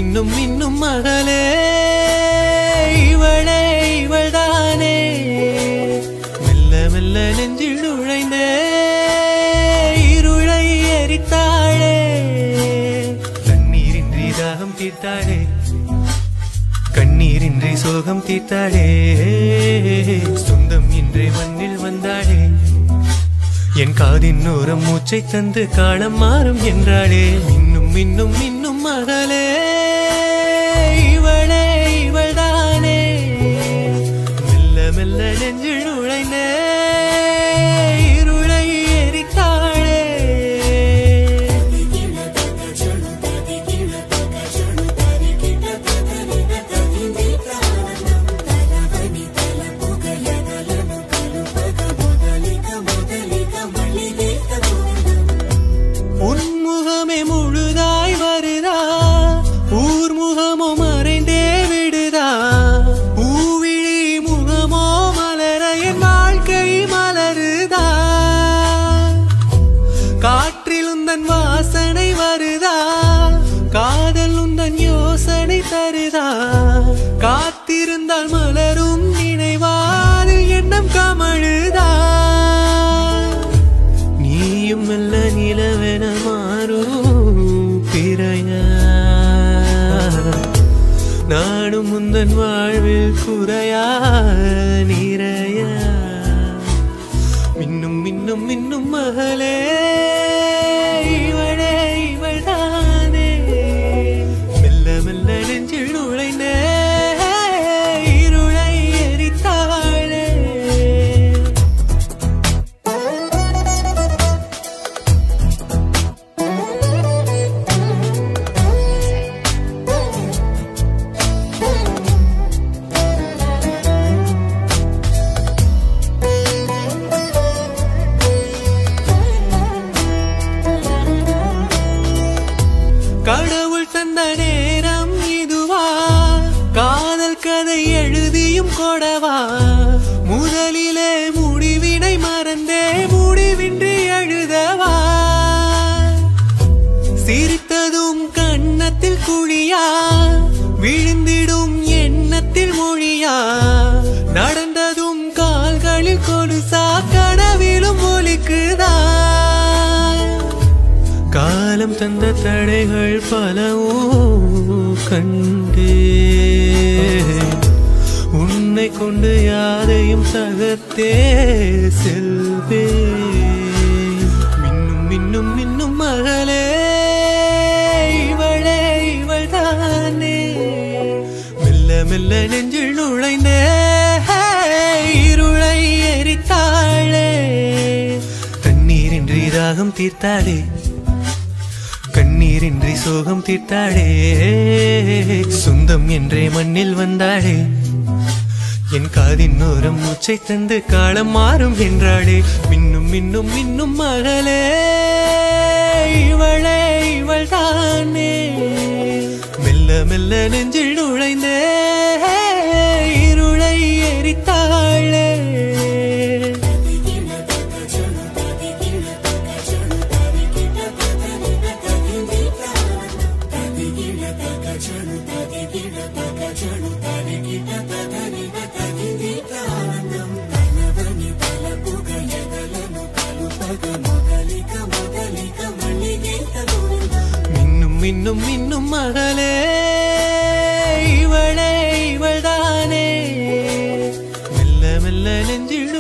மின்னும் மின்னும் மகளே இவளே இவள்தானே மெல்ல மெல்ல நெஞ்சில் நுழைந்தே இருளை எரித்தாளே கண்ணீரின்றி தாகம் தீர்த்தாளே கண்ணீரின்றி சோகம் தீர்த்தாளே சொந்தம் இன்றே மண்ணில் வந்தாளே என் காதின் ஓரம் மூச்சை தந்து காலம் மாறும் என்றாளே மின்னும் மின்னும் மின்னும் மகளே இவளே இவள்தானே மெல்ல மெல்ல நெஞ்சில் நுழைந்தே இருளை எரித்தாளே உன்முகமே முழுதாய் வருதா ஊர் முகமோ மறைந்தே விடுதா பூவிழி முகமோ மலர என் வாழ்க்கை மலருதா காற்றில் உந்தன் வாசனை வருதா காதல் உந்தன் யோசனை தருதா காத்திருந்தால் மலரும் நினைவாதில் எண்ணம் கமழுதா நீயும் மெல்ல நிலவென மாறும் பிறையா நானும் முந்தன் வாழ்வில் குறையா நிறையா மின்னும் மின்னும் மின்னும் மகளே இவளே இவள்தானே மெல்ல மெல்ல நெஞ்சில் நுழைந்தே இருளை எரித்தாளே கடவுள் தந்த நேரம் இதுவா காதல் கதை எழுதியும் கொடவா முதலிலே முடிவினை மறந்தே முடிவின்றி எழுதவா சிரித்ததும் கன்னத்தில் குழியா விழுந்திடும் எண்ணத்தில் மொழியா நடந்ததும் கால்களில் கொலுசா கனவிலும் ஒலிக்குதா காலம் தந்த தடைகள் பலவோ கண்டே உன்னை கொண்டு யாரையும் தகர்த்தே செல்வே மின்னும் மின்னும் மின்னும் மகளே இவளே இவள்தானே மெல்ல மெல்ல நெஞ்சில் நுழைந்தே இருளை எரித்தாளே தண்ணீரின்றி தாகம் தீர்த்தாளே கண்ணீரின்றி சோகம் தீர்த்தாளே சொந்தம் என்றே மண்ணில் வந்தாளே என் காதின் ஓரம் மூச்சை தந்து காலம் மாறும் என்றாளே மின்னும் மின்னும் மின்னும் மகளே இவளே இவள் தானே மெல்ல மெல்ல நெஞ்சில் நுழைந்தே இருளை எரித்தாளே மின்னும் மின்னும் மின்னும் மகளே இவளே இவள்தானே மெல்ல மெல்ல நெஞ்சில்